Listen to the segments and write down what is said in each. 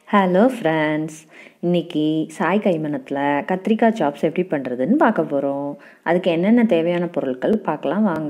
hello friends இன்னைக்கு சாய் கைமணத்தில் கத்திரிக்காய் chops எப்படி பண்ணுறதுன்னு பார்க்க போகிறோம் அதுக்கு என்னென்ன தேவையான பொருட்கள் பார்க்கலாம் வாங்க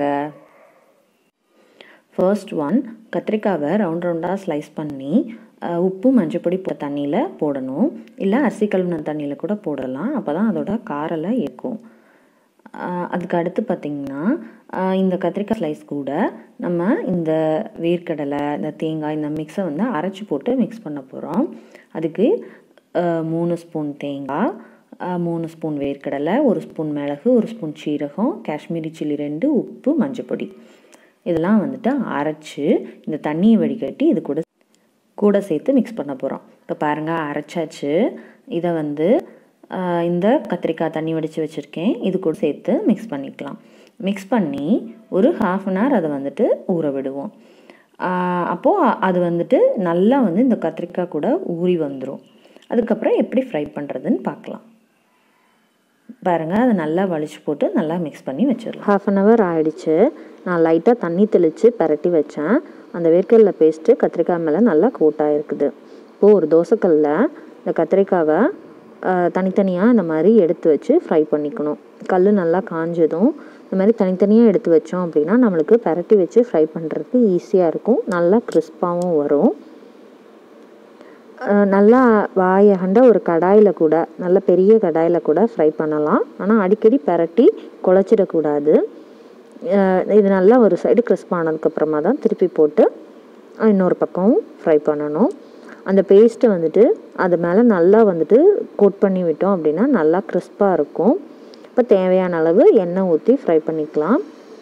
ஃபர்ஸ்ட் ஒன் கத்திரிக்காவை ரவுண்ட் ரவுண்டாக ஸ்லைஸ் பண்ணி அஹ், உப்பு மஞ்சப்பொடி போட்ட தண்ணியில் போடணும் இல்லை அரிசி கழுவின தண்ணியில் கூட போடலாம் அப்போ தான் அதோட காரெல்லாம் இருக்கும் ஆஹ் அதுக்கு அடுத்து பார்த்திங்கன்னா ஆஹ் இந்த கத்திரிக்காய் ஸ்லைஸ் கூட நம்ம இந்த வேர்க்கடலை இந்த தேங்காய் இந்த மிக்ஸை வந்து அரைச்சி போட்டு மிக்ஸ் பண்ண போகிறோம் அதுக்கு ஆஹ் மூணு ஸ்பூன் தேங்காய் ஆஹ் மூணு ஸ்பூன் வேர்க்கடலை ஒரு ஸ்பூன் மிளகு ஒரு ஸ்பூன் சீரகம் காஷ்மீரி சில்லி ரெண்டு உப்பு மஞ்சப்பொடி இதெல்லாம் வந்துட்டு அரைச்சி இந்த தண்ணியை வடிகட்டி இது கூட கூட சேர்த்து மிக்ஸ் பண்ண போகிறோம் இப்போ பாருங்கள் அரைச்சாச்சு இதை வந்து ஆஹ், இந்த கத்திரிக்காய் தண்ணி வடித்து வச்சுருக்கேன் இது கூட சேர்த்து மிக்ஸ் பண்ணிக்கலாம் மிக்ஸ் பண்ணி ஒரு ஹாஃப் அன் ஹவர் அதை வந்துட்டு ஊற விடுவோம் ஆஹ், அப்போது அது வந்துட்டு நல்லா வந்து இந்த கத்திரிக்காய் கூட ஊறி வந்துடும் அதுக்கப்புறம் எப்படி ஃப்ரை பண்ணுறதுன்னு பார்க்கலாம் பாருங்கள் அதை நல்லா வலிச்சு போட்டு நல்லா மிக்ஸ் பண்ணி வச்சிடலாம் ஹாஃப் அன் ஹவர் ஆயிடுச்சு நான் லைட்டாக தண்ணி தெளித்து பரட்டி வச்சேன் அந்த வேர்க்கடலை பேஸ்ட்டு கத்திரிக்காய் மேலே நல்லா கோட்டாக இருக்குது இப்போது ஒரு தோசைக்கல்ல இந்த கத்திரிக்காவை தனித்தனியாக இந்த மாதிரி எடுத்து வச்சு ஃப்ரை பண்ணிக்கணும் கல் நல்லா காஞ்சதும் இந்த மாதிரி தனித்தனியாக எடுத்து வச்சோம் அப்படின்னா நம்மளுக்கு பரட்டி வச்சு ஃப்ரை பண்ணுறதுக்கு ஈஸியாக இருக்கும் நல்லா கிறிஸ்பாகவும் வரும் அஹ் நல்லா வாயகண்ட ஒரு கடாயில் கூட நல்ல பெரிய கடாயில் கூட ஃப்ரை பண்ணலாம் ஆனால் அடிக்கடி பரட்டி குழச்சிடக்கூடாது அஹ் இது நல்லா ஒரு சைடு கிறிஸ்ப் ஆனதுக்கப்புறமா தான் திருப்பி போட்டு இன்னொரு பக்கம் ஃப்ரை பண்ணணும் அந்த பேஸ்ட்டை வந்துட்டு அது மேலே நல்லா வந்துட்டு கோட் பண்ணி விட்டோம் அப்படின்னா நல்லா கிறிஸ்பாக இருக்கும் இப்போ தேவையான அளவு எண்ணெய் ஊற்றி ஃப்ரை பண்ணிக்கலாம்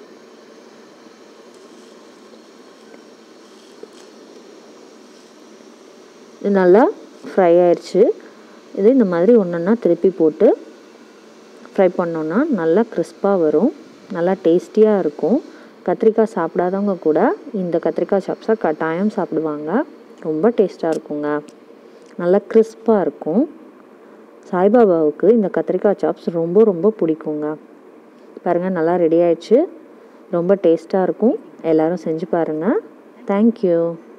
இது நல்லா ஃப்ரை ஆயிடுச்சு இது இந்த மாதிரி ஒன்றொன்னா திருப்பி போட்டு ஃப்ரை பண்ணோன்னா நல்லா கிறிஸ்பாக வரும் நல்லா டேஸ்டியாக இருக்கும் கத்திரிக்காய் சாப்பிடாதவங்க கூட இந்த கத்திரிக்காய் சாப்ஸை கட்டாயம் சாப்பிடுவாங்க ரொம்ப டேஸ்ட்டாக இருக்குங்க நல்லா கிறிஸ்பாக இருக்கும் சாய்பாபாவுக்கு இந்த கத்திரிக்காய் சாப்ஸ் ரொம்ப ரொம்ப பிடிக்குங்க பாருங்கள் நல்லா ரெடி ஆயிடுச்சு ரொம்ப டேஸ்ட்டாக இருக்கும் எல்லோரும் செஞ்சு பாருங்கள் தேங்க்யூ